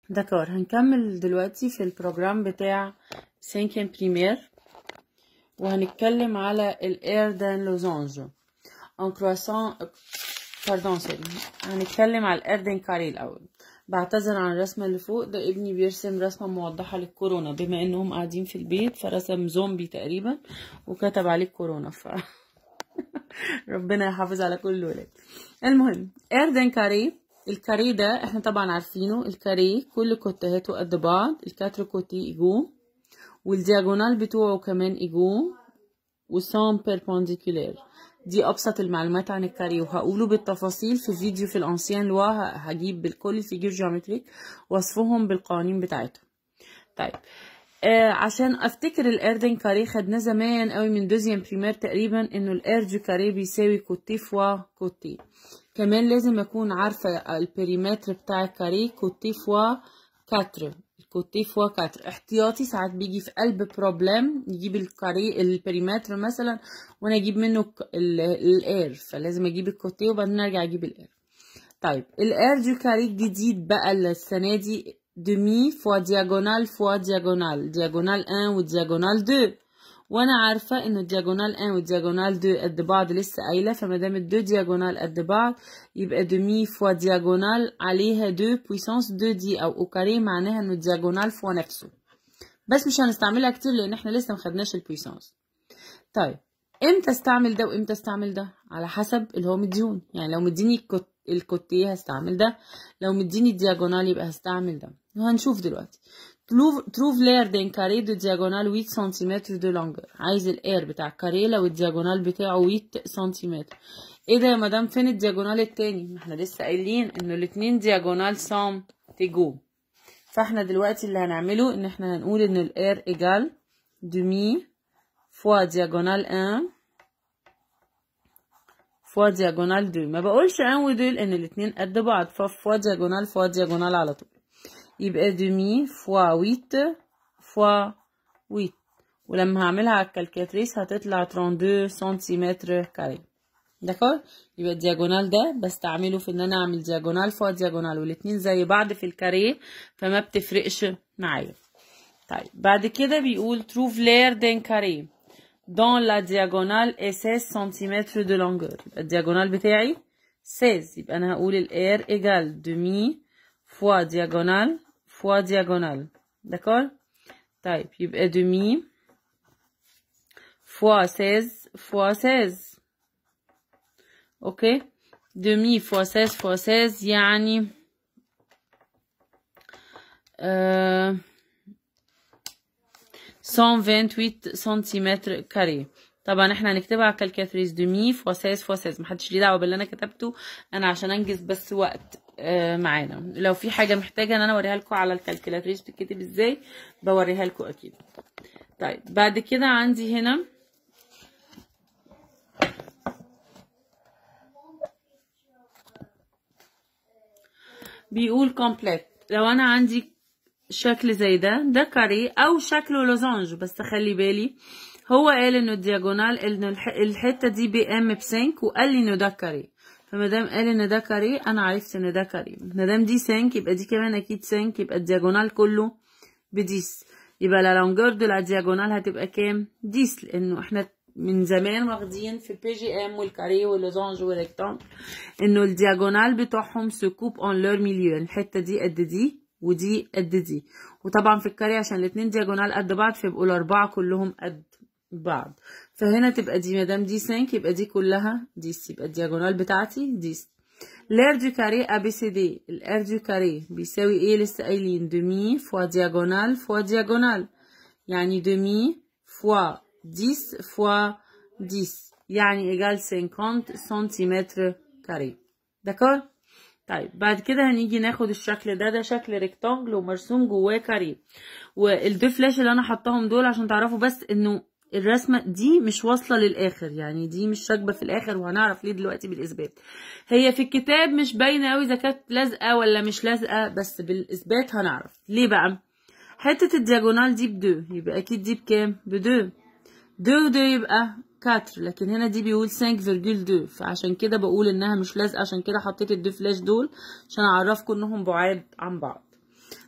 دكار هنكمل دلوقتي في البروجرام بتاع 5 بريمير وهنتكلم على الاير دان لوزانج ان كرواسون باردون سوري هنتكلم على الاير دان كاري الاول بعتذر عن الرسمه اللي فوق ده ابني بيرسم رسمه موضحه للكورونا بما انهم قاعدين في البيت فرسم زومبي تقريبا وكتب عليه كورونا ف ربنا يحافظ على كل الولاد المهم اير دان كاري الكاري ده احنا طبعا عارفينه الكاري كل كوتهاته قد بعض الكاتر كوتي ايجو والدياجونال بتوعه كمان ايجو وسام بيربونديكولير دي ابسط المعلومات عن الكاري وهقوله بالتفاصيل في فيديو في الانسيان لوا هجيب بالكل الفيجور جيومتريك وصفهم بالقوانين بتاعتهم طيب آه عشان افتكر الاردن كاري خدناه زمان قوي من دوزيام بريمير تقريبا انه الار دو كاري بيساوي كوتي فوا كوتي كمان لازم اكون عارفه البريمتر بتاع الكاري كوتي فوا كاتر كوتي فوا كاتر احتياطي ساعات بيجي في قلب بروبلم يجيب الكاري البريمتر مثلا وانا اجيب منه الاير فلازم اجيب الكوتي وبعدين ارجع اجيب الاير طيب الاير دو كاري الجديد بقى السنه دي demi fois diagonale fois diagonale diagonale 1 ودياجونال 2 وانا عارفه ان الدياجونال 1 والدياجونال 2 قد بعض لسه قايله فما دام الدو دياجونال قد بعض يبقى demi fois diagonale عليها 2 puissance 2 دي او اوكاري معناها انه الدياجونال فوا نفسه بس مش هنستعملها كتير لان احنا لسه مخدناش البويسانس طيب امتى استعمل ده وامتى استعمل ده على حسب اللي هو مديون يعني لو مديني الكوت الكوتيه هستعمل ده لو مديني الدياجونال يبقى هستعمل ده وهنشوف دلوقتي تروف لير دين كاري دو دياجونال 8 سنتيمتر دو لونجر عايز الاير بتاع الكاري لو الدياجونال بتاعه 8 سنتيمتر ايه ده يا مدام فين الدياجونال التاني ما احنا لسه قايلين انه الاتنين دياجونال سام تيجو فاحنا دلوقتي اللي هنعمله ان احنا هنقول ان الاير ايجال دومي فوا دياجونال 1 فوا دياجونال 2 ما بقولش 1 و 2 لان الاتنين قد بعض ففوا دياجونال فوا دياجونال على طول يبقى demi fois 8 fois 8 ولما هعملها على الكالكاتريس هتطلع 32 سنتيمتر كاري دكار يبقى الدياجونال ده بستعمله في ان انا اعمل دياجونال فوا دياجونال والاتنين زي بعض في الكاريه فما بتفرقش معايا طيب بعد كده بيقول trouve l'air d'un carré dans la diagonale est 16 cm de longueur يبقى الدياجونال بتاعي 16 يبقى انا هقول الاير ايجال demi fois diagonale fois diagonale d'accord طيب يبقى demi fois 16 fois 16 اوكي demi fois 16 fois 16 يعني euh, 128 سنتيمتر كاري طبعا احنا هنكتبها على الكالكاتريس دومي فوا 16 فوا 16 محدش ليه دعوه باللي انا كتبته انا عشان انجز بس وقت آه معانا لو في حاجه محتاجه ان انا اوريها لكم على الكالكولاتريس بتتكتب ازاي بوريها لكم اكيد طيب بعد كده عندي هنا بيقول كومبليت لو انا عندي شكل زي ده ده كاري او شكله لوزانج بس خلي بالي هو قال انه الدياجونال انه الحته دي بي ام بسنك وقال لي انه ده كاري فما دام قال ان ده كاري انا عرفت ان ده كاري ما دام دي سنك يبقى دي كمان اكيد سنك يبقى الدياجونال كله بديس يبقى لا لونجور دو لا دياجونال هتبقى كام ديس لانه احنا من زمان واخدين في بي جي ام والكاري واللوزانج والريكتانجل انه الدياجونال بتوعهم سكوب اون لور ميليو الحته دي قد دي ودي قد دي وطبعا في الكاري عشان الاتنين دياجونال قد بعض فيبقوا الاربعه كلهم قد بعض فهنا تبقى دي مادام دي 5 يبقى دي كلها ديس يبقى الدياجونال بتاعتي ديس لير دو كاري ا بي سي دي الار دو كاري بيساوي ايه لسه قايلين دومي فوا دياجونال فوا دياجونال يعني دومي فوا 10 فوا 10 يعني ايجال 50 سنتيمتر كاري داكور طيب بعد كده هنيجي ناخد الشكل ده ده شكل ريكتانجل ومرسوم جواه كاري والدو فلاش اللي انا حطاهم دول عشان تعرفوا بس انه الرسمة دي مش واصلة للآخر يعني دي مش راكبة في الآخر وهنعرف ليه دلوقتي بالإثبات هي في الكتاب مش باينة أوي إذا كانت لازقة ولا مش لازقة بس بالإثبات هنعرف ليه بقى حتة الدياجونال دي بدو يبقى أكيد دي بكام بدو دو دو يبقى 4 لكن هنا دي بيقول 5.2 فعشان كده بقول انها مش لازقه عشان كده حطيت الدو فلاش دول عشان اعرفكم انهم بعاد عن بعض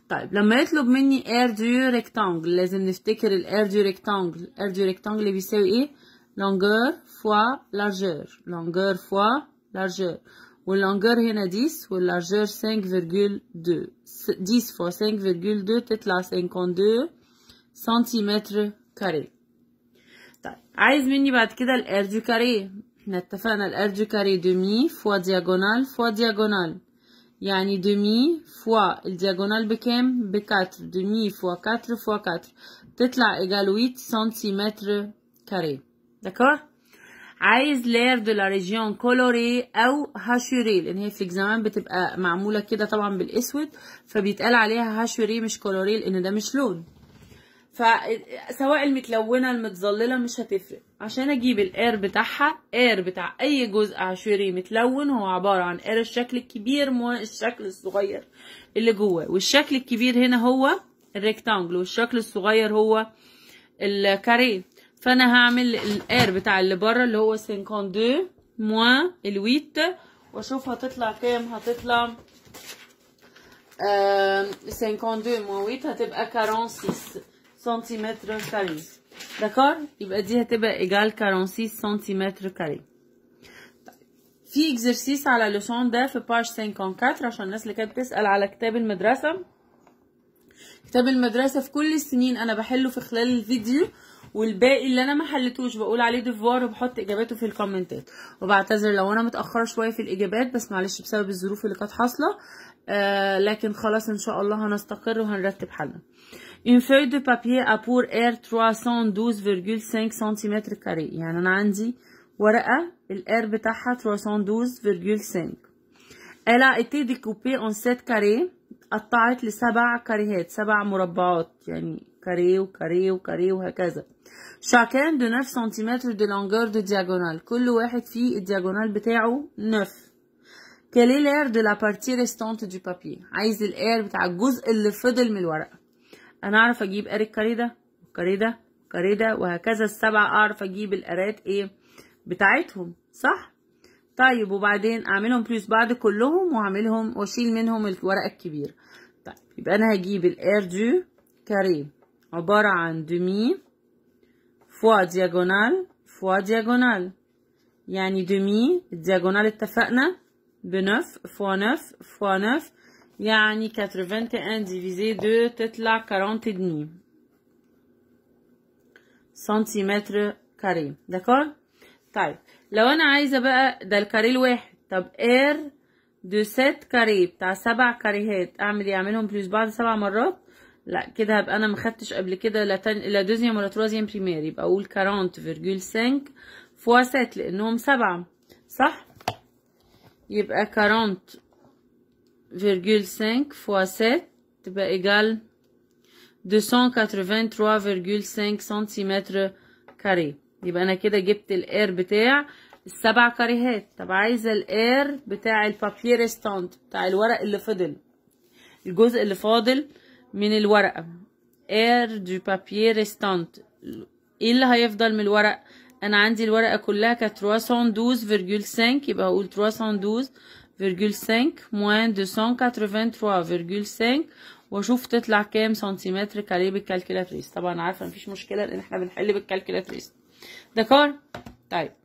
طيب لما يطلب مني air du rectangle لازم نفتكر الاير du rectangle air du rectangle بيساوي ايه longueur fois largeur longueur fois largeur واللونجeur هنا 10 واللارجeur 5,2 10 fois 5,2 تطلع 52 سنتيمتر كاري طيب عايز مني بعد كده الار دو كاري احنا اتفقنا الار دو كاري دومي فوا دياجونال فوا دياجونال يعني دومي فوا الدياجونال بكام ب 4 دومي فوا 4 فوا 4 تطلع ايجال 8 سنتيمتر كاري داكور عايز لير دو لا ريجيون كولوري او هاشوري لان هي في اكزامان بتبقى معموله كده طبعا بالاسود فبيتقال عليها هاشوري مش كولوري لان ده مش لون فسواء المتلونه المتظلله مش هتفرق عشان اجيب الاير بتاعها اير بتاع اي جزء عشوري متلون هو عباره عن اير الشكل الكبير مو الشكل الصغير اللي جواه والشكل الكبير هنا هو الريكتانجل والشكل الصغير هو الكاريه فانا هعمل الاير بتاع اللي بره اللي هو 52 موان الويت واشوف هتطلع كام هتطلع آه 52 موان 8 هتبقى 46 سنتيمتر كاري دكار يبقى دي هتبقى ايجال 46 سنتيمتر كاري في اكزرسيس على لوسون ده في باج 54 عشان الناس اللي كانت بتسأل على كتاب المدرسة كتاب المدرسة في كل السنين انا بحله في خلال الفيديو والباقي اللي انا ما حلتوش بقول عليه ديفوار وبحط اجاباته في الكومنتات وبعتذر لو انا متاخره شويه في الاجابات بس معلش بسبب الظروف اللي كانت حاصله آه لكن خلاص ان شاء الله هنستقر وهنرتب حالنا Une feuille de papier a pour air 312,5 cm carré يعني أنا عندي ورقة الأير بتاعها 312,5 Elle a été découpée en 7 carrés قطعت لسبع كاريهات سبع مربعات يعني كاريه وكاريه وكاريه وهكذا chacun de 9 cm de longueur de diagonale كل واحد فيه الدياجونال بتاعه 9 Quel est l'air de la partie restante du papier عايز الاير بتاع الجزء اللي فضل من الورقة انا اعرف اجيب ار الكاري ده والكاري ده والكاري ده وهكذا السبع اعرف اجيب الارات ايه بتاعتهم صح طيب وبعدين اعملهم بلس بعد كلهم واعملهم واشيل منهم الورقه الكبيره طيب يبقى انا هجيب الار دو كاري عباره عن دومي فوا دياجونال فوا دياجونال يعني دومي الدياجونال اتفقنا بنف فوا نف فوا نف يعني 81 divisé 2 تطلع 40 دني سنتيمتر كاري داكور طيب لو انا عايزه بقى ده الكاري الواحد طب اير دو سيت كاري بتاع سبع كاريهات اعمل ايه اعملهم بلوس بعض سبع مرات لا كده هبقى انا مخدتش قبل كده لا تن... لا دوزيام ولا تروزيام بريمير يبقى اقول 40,5 فوا 7 لانهم سبعة صح يبقى 40 0,5 fois 7 تبقى égal 283,5 سنتيمتر كاري يبقى انا كده جبت الاير بتاع السبع كاريهات طب عايزه الاير بتاع البابير ريستانت بتاع الورق اللي فضل الجزء اللي فاضل من الورقه اير دو بابير ريستانت ايه اللي هيفضل من الورق انا عندي الورقه كلها كانت 312,5 يبقى هقول 312 0,5 moins 283,5 واشوف تطلع كام سنتيمتر كاريه بالكالكولاتريس طبعا عارفه مفيش مشكله لان احنا بنحل بالكالكولاتريس دكار طيب